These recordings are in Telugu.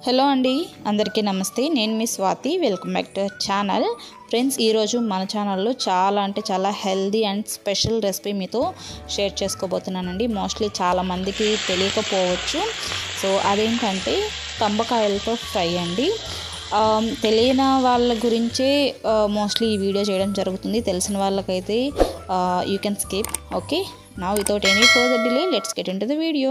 హలో అండి అందరికీ నమస్తే నేను మీ Swathi welcome back to channel friends ఈరోజు మన ఛానల్లో చాలా అంటే చాలా హెల్దీ అండ్ స్పెషల్ రెసిపీ మీతో షేర్ చేసుకోబోతున్నానండి మోస్ట్లీ చాలామందికి తెలియకపోవచ్చు సో అదేంటంటే తంబకాయలతో ఫ్రై అండి ఆ, తెలియని వాళ్ళ గురించే మోస్ట్లీ ఈ వీడియో చేయడం జరుగుతుంది తెలిసిన వాళ్ళకైతే యూ కెన్ స్కిప్ ఓకే నా without any further delay let's get into the video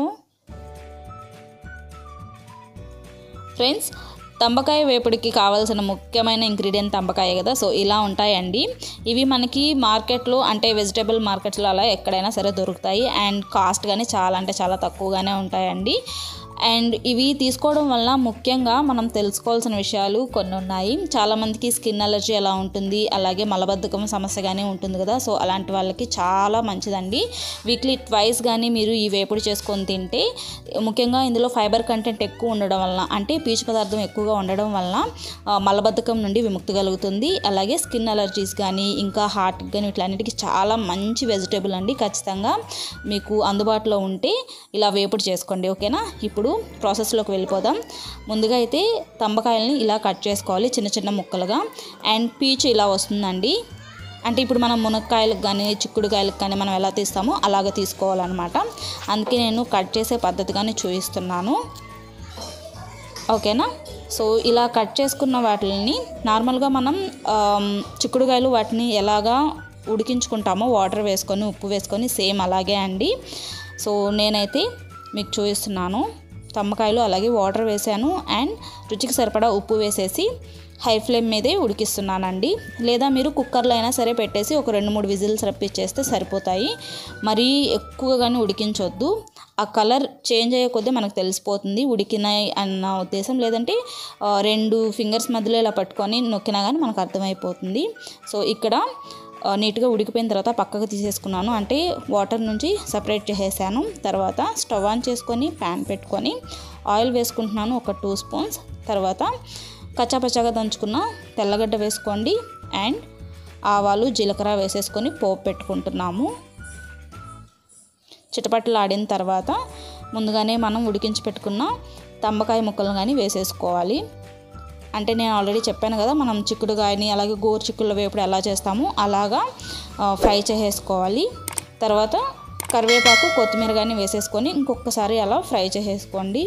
friends తంబకాయ వేపుడికి కావాల్సిన ముఖ్యమైన ఇంగ్రీడియంట్ తంబకాయ కదా సో ఇలా ఉంటాయండి ఇవి మనకి మార్కెట్లో అంటే వెజిటేబుల్ మార్కెట్లో అలా ఎక్కడైనా సరే దొరుకుతాయి అండ్ కాస్ట్ కానీ చాలా అంటే చాలా తక్కువగానే ఉంటాయండి అండ్ ఇవి తీసుకోవడం వల్ల ముఖ్యంగా మనం తెలుసుకోవాల్సిన విషయాలు కొన్ని ఉన్నాయి చాలామందికి స్కిన్ అలర్జీ ఎలా ఉంటుంది అలాగే మలబద్ధకం సమస్య కానీ ఉంటుంది కదా సో అలాంటి వాళ్ళకి చాలా మంచిదండి వీక్లీ ట్వైస్ కానీ మీరు ఈ వేపుడు చేసుకొని తింటే ముఖ్యంగా ఇందులో ఫైబర్ కంటెంట్ ఎక్కువ ఉండడం వలన అంటే పీచు పదార్థం ఎక్కువగా ఉండడం వలన ఆ, మలబద్ధకం నుండి విముక్తి కలుగుతుంది అలాగే స్కిన్ అలర్జీస్ కానీ ఇంకా హార్ట్ కానీ వీటిలన్నిటికీ చాలా మంచి వెజిటేబుల్ అండి ఖచ్చితంగా మీకు అందుబాటులో ఉంటే ఇలా వేపుడు చేసుకోండి ఓకేనా ఇప్పుడు ప్రాసెస్లోకి వెళ్ళిపోదాం ముందుగా అయితే తంబకాయలని ఇలా కట్ చేసుకోవాలి చిన్న చిన్న ముక్కలుగా అండ్ పీచు ఇలా వస్తుందండి అంటే ఇప్పుడు మనం మునక్కాయలకు కానీ చిక్కుడుకాయలకు కానీ మనం ఎలా తీస్తామో అలాగ తీసుకోవాలన్నమాట అందుకే నేను కట్ చేసే పద్ధతిగానే చూపిస్తున్నాను ఓకేనా సో ఇలా కట్ చేసుకున్న వాటిని నార్మల్గా మనం ఆమ్, చిక్కుడుకాయలు వాటిని ఎలాగా ఉడికించుకుంటామో వాటర్ వేసుకొని ఉప్పు వేసుకొని సేమ్ అలాగే అండి సో నేనైతే మీకు చూపిస్తున్నాను తమ్మకాయలు అలాగే వాటర్ వేసాను అండ్ రుచికి సరిపడా ఉప్పు వేసేసి హై ఫ్లేమ్ మీదే ఉడికిస్తున్నానండి లేదా మీరు కుక్కర్లో అయినా సరే పెట్టేసి ఒక రెండు మూడు విజిల్స్ రప్పించేస్తే సరిపోతాయి మరీ ఎక్కువగానే ఉడికించొద్దు ఆ కలర్ చేంజ్ అయ్యే కొద్దీ మనకు తెలిసిపోతుంది ఉడికినాయి అన్న ఉద్దేశం లేదంటే ఆ, రెండు ఫింగర్స్ మధ్యలో ఇలా పట్టుకొని నొక్కినా కానీ మనకు అర్థమైపోతుంది సో ఇక్కడ ఆ, నీట్గా ఉడికిపోయిన తర్వాత పక్కకు తీసేసుకున్నాను అంటే వాటర్ నుంచి సపరేట్ చేసేసాను తర్వాత స్టవ్ ఆన్ చేసుకొని ప్యాన్ పెట్టుకొని ఆయిల్ వేసుకుంటున్నాను ఒక టూ స్పూన్స్ తర్వాత కచ్చాపచ్చాగా దంచుకున్న తెల్లగడ్డ వేసుకోండి అండ్ ఆవాలు జీలకర్ర వేసేసుకొని పోపు పెట్టుకుంటున్నాము చిటపట్లు ఆడిన తర్వాత ముందుగానే మనం ఉడికించి పెట్టుకున్న తంబకాయ ముక్కలు కానీ వేసేసుకోవాలి అంటే నేను ఆల్రెడీ చెప్పాను కదా మనం చిక్కుడుకాయని అలాగే గోరు చిక్కుళ్ళ వేపుడు ఎలా చేస్తామో అలాగా ఆ, ఫ్రై చేసేసుకోవాలి తర్వాత కరివేపాకు కొత్తిమీర కానీ వేసేసుకొని ఇంకొకసారి అలా ఫ్రై చేసేసుకోండి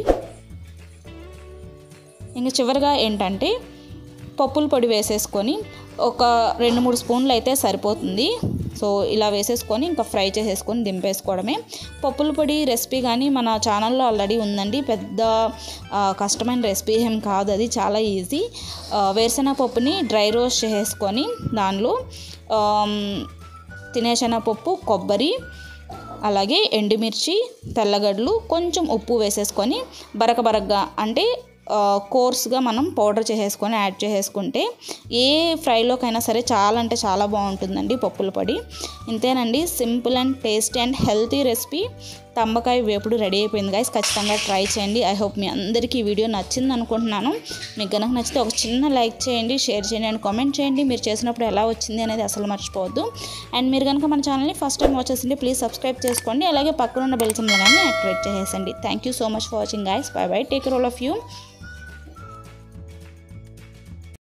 ఇంకా చివరిగా ఏంటంటే పప్పుల పొడి వేసేసుకొని ఒక రెండు మూడు స్పూన్లు అయితే సరిపోతుంది సో ఇలా వేసేసుకొని ఇంకా ఫ్రై చేసేసుకొని దింపేసుకోవడమే పప్పుల పొడి రెసిపీ కానీ మన ఛానల్లో ఆల్రెడీ ఉందండి పెద్ద ఆ, కష్టమైన రెసిపీ ఏం కాదు అది చాలా ఈజీ ఆ, వేరుశెనగ పప్పుని డ్రై రోస్ట్ చేసేసుకొని దానిలో ఆమ్, తినే శనగపప్పు కొబ్బరి అలాగే ఎండుమిర్చి తెల్లగడ్డలు కొంచెం ఉప్పు వేసేసుకొని బరక బరకగా అంటే ఆ, కోర్స్గా మనం పౌడర్ చేసేసుకొని యాడ్ చేసేసుకుంటే ఏ ఫ్రైలోకైనా సరే చాలా అంటే చాలా బాగుంటుందండి పప్పుల పొడి ఇంతేనండి simple and tasty and healthy recipe తంబకాయ వేపుడు రెడీ అయిపోయింది గైస్ ఖచ్చితంగా ట్రై చేయండి ఐ హోప్ మీ అందరికీ ఈ వీడియో నచ్చింది అనుకుంటున్నాను మీకు కనుక నచ్చితే ఒక చిన్న లైక్ చేయండి షేర్ చేయండి అండ్ కామెంట్ చేయండి మీరు చేసినప్పుడు ఎలా వచ్చింది అనేది అసలు మర్చిపోవద్దు అండ్ మీరు కనుక మన ఛానల్ని ఫస్ట్ టైం వాచ్ చేసింది ప్లీజ్ సబ్స్క్రైబ్ చేసుకోండి అలాగే పక్కన ఉన్న బెల్ సింబల్ కానీ యాక్టివేట్ చేసేసండి thank you so much for watching guys bye bye take role of you